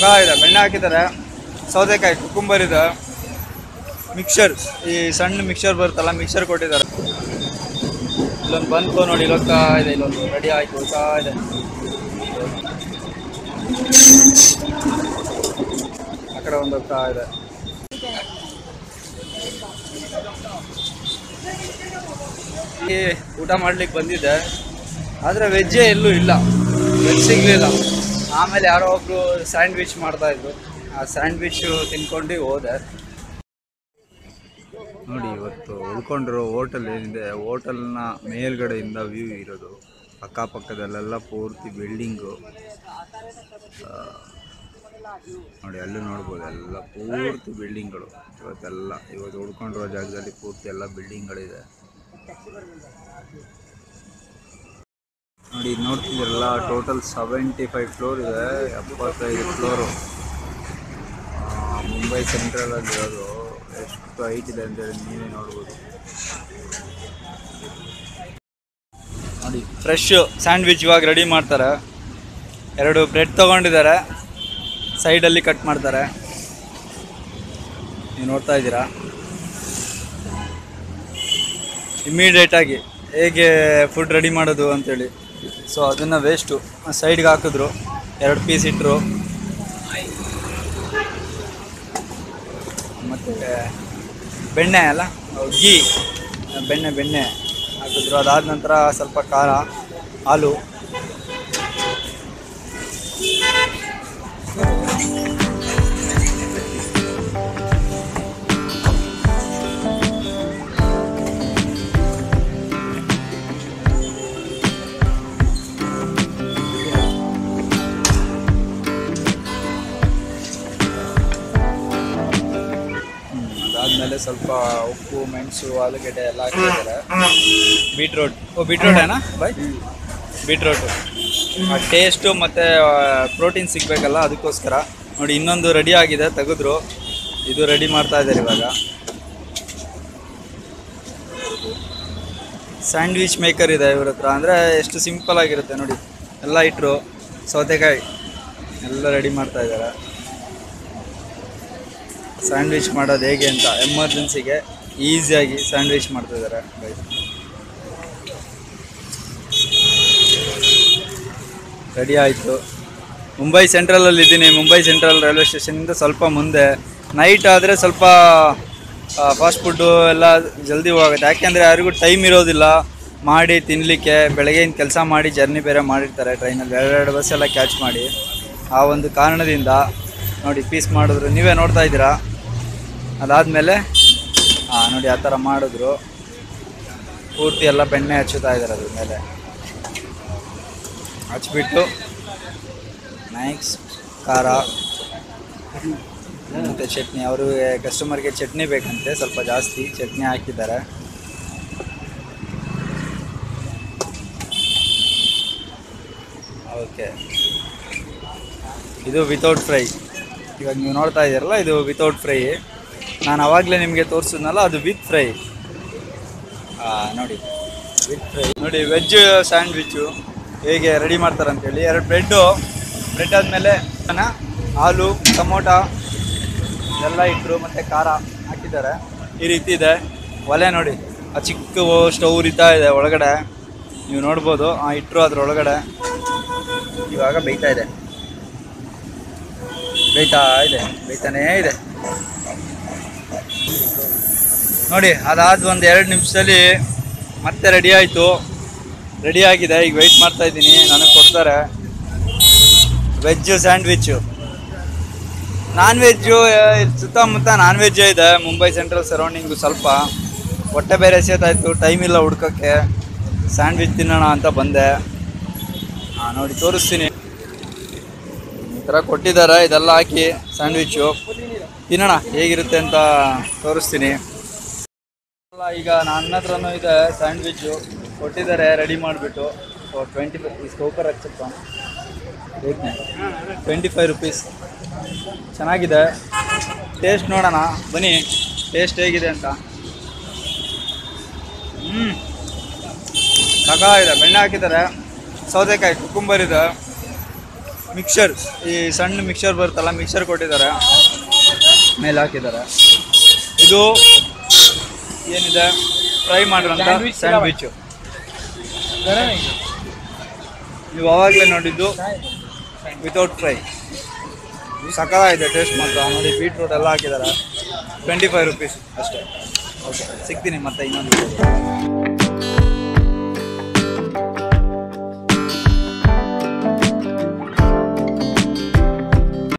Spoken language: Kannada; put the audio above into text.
ಸಗ ಇದೆ ಬೆಣ್ಣೆ ಹಾಕಿದ್ದಾರೆ ಸೌತೆಕಾಯಿ ಕುಕ್ಕುಂಬರ್ ಇದೆ ಮಿಕ್ಸರ್ ಈ ಸಣ್ಣ ಮಿಕ್ಸರ್ ಬರುತ್ತಲ್ಲ ಮಿಕ್ಸರ್ ಕೊಟ್ಟಿದ್ದಾರೆ ಇಲ್ಲೊಂದು ಬಂತು ನೋಡಿ ಇಲ್ಲೊಂದು ಇದೆ ಇಲ್ಲೊಂದು ರೆಡಿ ಆಯ್ತು ಹೋಗ್ತಾ ಇದೆ ಆ ಕಡೆ ಒಂದು ಹೋಗ್ತಾ ಇದೆ ಈ ಊಟ ಮಾಡ್ಲಿಕ್ಕೆ ಬಂದಿದ್ದೆ ಆದರೆ ವೆಜ್ಜೇ ಎಲ್ಲೂ ಇಲ್ಲ ವೆಜ್ ಸಿಗಲಿಲ್ಲ ಆಮೇಲೆ ಯಾರೋ ಒಬ್ರು ಸ್ಯಾಂಡ್ವಿಚ್ ಮಾಡ್ತಾ ಇದ್ರು ಆ ಸ್ಯಾಂಡ್ವಿಚ್ ತಿನ್ಕೊಂಡು ಹೋದೆ ನೋಡಿ ಇವತ್ತು ಉಳ್ಕೊಂಡಿರೋ ಹೋಟೆಲ್ ಏನಿದೆ ಹೋಟೆಲ್ನ ಮೇಲ್ಗಡೆಯಿಂದ ವ್ಯೂ ಇರೋದು ಅಕ್ಕಪಕ್ಕದಲ್ಲೆಲ್ಲ ಪೂರ್ತಿ ಬಿಲ್ಡಿಂಗು ನೋಡಿ ಅಲ್ಲೂ ನೋಡ್ಬೋದು ಎಲ್ಲ ಪೂರ್ತಿ ಬಿಲ್ಡಿಂಗ್ಗಳು ಇವತ್ತೆಲ್ಲ ಇವತ್ತು ಉಳ್ಕೊಂಡಿರೋ ಜಾಗದಲ್ಲಿ ಪೂರ್ತಿ ಎಲ್ಲ ಬಿಲ್ಡಿಂಗ್ಗಳಿದೆ ನೋಡಿ ಇದು ನೋಡ್ತಿದ್ದೀರಲ್ಲ ಟೋಟಲ್ ಸೆವೆಂಟಿ ಫೈವ್ ಫ್ಲೋರ್ ಇದೆ ಎಪ್ಪತ್ತೈದು ಫ್ಲೋರು ಮುಂಬೈ ಸೆಂಟ್ರಲಲ್ಲಿ ಇರೋದು ಎಷ್ಟು ಹೈಟ್ ಇದೆ ಅಂತೇಳಿ ನೀವೇ ನೋಡ್ಬೋದು ನೋಡಿ ಫ್ರೆಶ್ ಸ್ಯಾಂಡ್ವಿಚ್ ಇವಾಗ ರೆಡಿ ಮಾಡ್ತಾರೆ ಎರಡು ಬ್ರೆಡ್ ತೊಗೊಂಡಿದ್ದಾರೆ ಸೈಡಲ್ಲಿ ಕಟ್ ಮಾಡ್ತಾರೆ ನೀವು ನೋಡ್ತಾ ಇದ್ದೀರಾ ಇಮ್ಮಿಡಿಯೇಟಾಗಿ ಹೇಗೆ ಫುಡ್ ರೆಡಿ ಮಾಡೋದು ಅಂತೇಳಿ ಸೊ ಅದನ್ನು ವೇಸ್ಟು ಸೈಡ್ಗೆ ಹಾಕಿದ್ರು ಎರಡು ಪೀಸ್ ಇಟ್ಟರು ಮತ್ತು ಬೆಣ್ಣೆ ಅಲ್ಲ ಗೀ ಬೆಣ್ಣೆ ಬೆಣ್ಣೆ ಹಾಕಿದ್ರು ಅದಾದ ನಂತರ ಸ್ವಲ್ಪ ಖಾರ ಹಾಲು ಅದಾದಮೇಲೆ ಸ್ವಲ್ಪ ಉಪ್ಪು ಮೆಣಸು ಆಲೂಗಡ್ಡೆ ಎಲ್ಲ ಹಾಕಿದ್ದಾರೆ ಬೀಟ್ರೋಟ್ ಓ ಬೀಟ್ರೋಟ್ ಏನಾ ಬಾಯ್ ಬೀಟ್ರೋಟು ಆ ಟೇಸ್ಟು ಮತ್ತು ಪ್ರೋಟೀನ್ ಸಿಗಬೇಕಲ್ಲ ಅದಕ್ಕೋಸ್ಕರ ನೋಡಿ ಇನ್ನೊಂದು ರೆಡಿ ಆಗಿದೆ ತೆಗೆದ್ರು ಇದು ರೆಡಿ ಮಾಡ್ತಾ ಇದ್ದಾರೆ ಇವಾಗ ಸ್ಯಾಂಡ್ವಿಚ್ ಮೇಕರ್ ಇದೆ ಇವ್ರ ಹತ್ರ ಅಂದರೆ ಎಷ್ಟು ಸಿಂಪಲ್ ಆಗಿರುತ್ತೆ ನೋಡಿ ಎಲ್ಲ ಇಟ್ಟರು ಸೌತೆಕಾಯಿ ಎಲ್ಲ ರೆಡಿ ಮಾಡ್ತಾ ಇದ್ದಾರೆ ಸ್ಯಾಂಡ್ವಿಚ್ ಮಾಡೋದು ಹೇಗೆ ಅಂತ ಎಮರ್ಜೆನ್ಸಿಗೆ ಈಸಿಯಾಗಿ ಸ್ಯಾಂಡ್ವಿಚ್ ಮಾಡ್ತಿದ್ದಾರೆ ರೆಡಿ ಆಯಿತು ಮುಂಬೈ ಸೆಂಟ್ರಲಲ್ಲಿ ಇದ್ದೀನಿ ಮುಂಬೈ ಸೆಂಟ್ರಲ್ ರೈಲ್ವೆ ಸ್ಟೇಷನಿಂದ ಸ್ವಲ್ಪ ಮುಂದೆ ನೈಟ್ ಆದರೆ ಸ್ವಲ್ಪ ಫಾಸ್ಟ್ ಫುಡ್ಡು ಎಲ್ಲ ಜಲ್ದಿ ಹೋಗುತ್ತೆ ಯಾಕೆಂದರೆ ಯಾರಿಗೂ ಟೈಮ್ ಇರೋದಿಲ್ಲ ಮಾಡಿ ತಿನ್ನಲಿಕ್ಕೆ ಬೆಳಗ್ಗೆಯಿಂದ ಕೆಲಸ ಮಾಡಿ ಜರ್ನಿ ಬೇರೆ ಮಾಡಿರ್ತಾರೆ ಟ್ರೈನಲ್ಲಿ ಎರಡೆರಡು ಬಸ್ ಎಲ್ಲ ಕ್ಯಾಚ್ ಮಾಡಿ ಆ ಒಂದು ಕಾರಣದಿಂದ ನೋಡಿ ಪೀಸ್ ಮಾಡಿದ್ರು ನೀವೇ ನೋಡ್ತಾ ಇದ್ದೀರಾ ಅದಾದಮೇಲೆ ಹಾಂ ನೋಡಿ ಆ ಥರ ಮಾಡಿದ್ರು ಪೂರ್ತಿ ಎಲ್ಲ ಬೆಣ್ಣೆ ಹಚ್ಚುತ್ತಾ ಇದ್ದಾರೆ ಅದ್ರ ಮೇಲೆ ಹಚ್ಬಿಟ್ಟು ನೆಕ್ಸ್ಟ್ ಖಾರ ಮತ್ತು ಚಟ್ನಿ ಅವ್ರಿಗೆ ಕಸ್ಟಮರ್ಗೆ ಚಟ್ನಿ ಬೇಕಂತೆ ಸ್ವಲ್ಪ ಜಾಸ್ತಿ ಚಟ್ನಿ ಹಾಕಿದ್ದಾರೆ ಓಕೆ ಇದು ವಿತೌಟ್ ಫ್ರೈ ಇವಾಗ ನೀವು ನೋಡ್ತಾ ಇದ್ದೀರಲ್ಲ ಇದು ವಿತೌಟ್ ಫ್ರೈ ನಾನು ಆವಾಗಲೇ ನಿಮಗೆ ತೋರಿಸಿದ್ನಲ್ಲ ಅದು ವಿತ್ ಫ್ರೈ ನೋಡಿ ವಿತ್ ಫ್ರೈ ನೋಡಿ ವೆಜ್ ಸ್ಯಾಂಡ್ವಿಚ್ಚು ಹೇಗೆ ರೆಡಿ ಮಾಡ್ತಾರೆ ಅಂತೇಳಿ ಎರಡು ಬ್ರೆಡ್ಡು ಬ್ರೆಡ್ ಆದಮೇಲೆ ಹಾಲು ಟೊಮೊಟೊ ಎಲ್ಲ ಇಟ್ಟರು ಮತ್ತು ಖಾರ ಹಾಕಿದ್ದಾರೆ ಈ ರೀತಿ ಇದೆ ಒಲೆ ನೋಡಿ ಆ ಚಿಕ್ಕ ಸ್ಟವ್ ಉರಿತಾ ಇದೆ ಒಳಗಡೆ ನೀವು ನೋಡ್ಬೋದು ಆ ಇಟ್ಟರು ಅದ್ರೊಳಗಡೆ ಇವಾಗ ಬೇಯ್ತಾ ಇದೆ ಬೇಯ್ತಾ ಇದೆ ಬೇಯ್ತಾನೇ ಇದೆ ನೋಡಿ ಅದಾದ ಒಂದು ಎರಡು ನಿಮಿಷದಲ್ಲಿ ಮತ್ತೆ ರೆಡಿ ಆಯಿತು ರೆಡಿ ಆಗಿದೆ ಈಗ ವೆಯ್ಟ್ ಮಾಡ್ತಾ ಇದ್ದೀನಿ ನನಗೆ ಕೊಡ್ತಾರೆ ವೆಜ್ ಸ್ಯಾಂಡ್ವಿಚ್ಚು ನಾನ್ ವೆಜ್ಜು ಸುತ್ತಮುತ್ತ ನಾನ್ ವೆಜ್ಜೇ ಇದೆ ಮುಂಬೈ ಸೆಂಟ್ರಲ್ ಸರೌಂಡಿಂಗು ಸ್ವಲ್ಪ ಹೊಟ್ಟೆ ಬೇರೆ ಸೇತಾಯಿತು ಟೈಮ್ ಇಲ್ಲ ಹುಡ್ಕೋಕ್ಕೆ ಸ್ಯಾಂಡ್ವಿಚ್ ತಿನ್ನೋಣ ಅಂತ ಬಂದೆ ಹಾಂ ನೋಡಿ ತೋರಿಸ್ತೀನಿ ಈ ಥರ ಕೊಟ್ಟಿದ್ದಾರೆ ಇದೆಲ್ಲ ಹಾಕಿ ಸ್ಯಾಂಡ್ವಿಚ್ಚು ತಿನ್ನೋಣ ಹೇಗಿರುತ್ತೆ ಅಂತ ತೋರಿಸ್ತೀನಿ ಅಲ್ಲ, ಈಗ ನನ್ನ ಹತ್ರನೂ ಇದೆ ಸ್ಯಾಂಡ್ವಿಚ್ಚು ಕೊಟ್ಟಿದ್ದಾರೆ ರೆಡಿ ಮಾಡಿಬಿಟ್ಟು ಸೊ ಟ್ವೆಂಟಿ ಫೈವ್ ರುಪೀಸ್ ಕೌಕರ್ ಹಚ್ಚಪ್ಪ ಟ್ವೆಂಟಿ ಫೈವ್ ರುಪೀಸ್ ಚೆನ್ನಾಗಿದೆ ಟೇಸ್ಟ್ ನೋಡೋಣ ಬನ್ನಿ ಟೇಸ್ಟ್ ಹೇಗಿದೆ ಅಂತ ಹ್ಞೂ ಇದೆ ಬೆಣ್ಣೆ ಹಾಕಿದ್ದಾರೆ ಸೌತೆಕಾಯಿ ಕುಕ್ಕುಂಬರ್ ಇದೆ ಮಿಕ್ಸರ್ ಈ ಸಣ್ಣ ಮಿಕ್ಸರ್ ಬರುತ್ತಲ್ಲ ಮಿಕ್ಸರ್ ಕೊಟ್ಟಿದ್ದಾರೆ ಮೇಲೆ ಹಾಕಿದ್ದಾರೆ ಇದು ಏನಿದೆ ಫ್ರೈ ಮಾಡಿರೋಂಥ Sandwich ಸ್ಯಾಂಡ್ವಿಚ್ ನೀವು ಅವಾಗಲೇ ನೋಡಿದ್ದು ವಿತೌಟ್ ಫ್ರೈ ಸಕ್ಕತ್ತಾಗಿದೆ ಟೇಸ್ಟ್ ಮಾತ್ರ ನೋಡಿ ಬೀಟ್ರೂಟ್ ಎಲ್ಲ ಹಾಕಿದ್ದಾರೆ ಟ್ವೆಂಟಿ ಫೈವ್ ರುಪೀಸ್ ಅಷ್ಟೇ ಓಕೆ ಸಿಗ್ತೀನಿ ಮತ್ತೆ ಇನ್ನೊಂದು